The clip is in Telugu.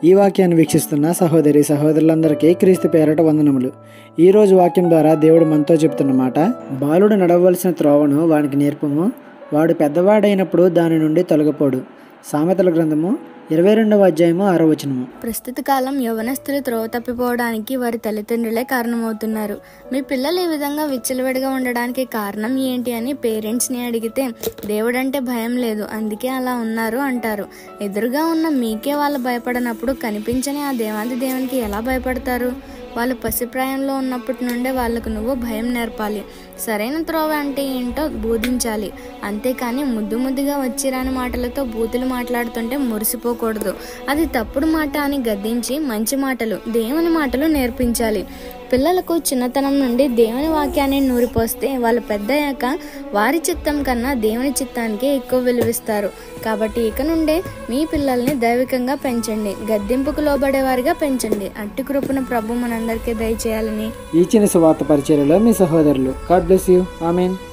ఈ వాక్యాన్ని వీక్షిస్తున్న సహోదరి సహోదరులందరికీ క్రీస్తు పేరట వందనములు ఈ రోజు వాక్యం ద్వారా దేవుడు మనతో చెప్తున్న మాట బాలుడు నడవలసిన త్రోవను వానికి నేర్పము వాడు పెద్దవాడైనప్పుడు దాని నుండి తొలగపోడు సామెతల గ్రంథము ఇరవై రెండవ అధ్యాయము ఆరో వచనము ప్రస్తుత కాలం యవనస్తులు త్రోవ తప్పిపోవడానికి వారి తల్లిదండ్రులే కారణమవుతున్నారు మీ పిల్లలు ఈ విధంగా విచ్చలవిడిగా ఉండడానికి కారణం ఏంటి అని పేరెంట్స్ని అడిగితే దేవుడంటే భయం లేదు అందుకే అలా ఉన్నారు అంటారు ఎదురుగా ఉన్న మీకే వాళ్ళు భయపడనప్పుడు కనిపించని ఆ దేవాది దేవునికి ఎలా భయపడతారు వాళ్ళు పసిప్రాయంలో ఉన్నప్పటి నుండే వాళ్ళకు నువ్వు భయం నేర్పాలి సరైన త్రోవ అంటే ఏంటో బోధించాలి అంతేకాని ముద్దు ముద్దుగా వచ్చిరాని మాటలతో బూతులు మాట్లాడుతుంటే మురిసిపోకూడదు అది తప్పుడు మాట అని గద్దించి మంచి మాటలు దేవుని మాటలు నేర్పించాలి పిల్లలకు చిన్నతనం నుండి దేవుని వాక్యాన్ని నూరిపోస్తే వాళ్ళు పెద్దయ్యాక వారి చిత్తం కన్నా దేవుని చిత్తానికే ఎక్కువ విలువిస్తారు కాబట్టి ఇక నుండే మీ పిల్లల్ని దైవికంగా పెంచండి గద్దింపుకు లోబడేవారిగా పెంచండి అట్టి కృపను ప్రభు మనందరికీ దయచేయాలని ఈ చిన్న సువార్త పరిచర్యలో మీ సహోదరులు గాడ్ బ్లెస్ యూ ఆమెన్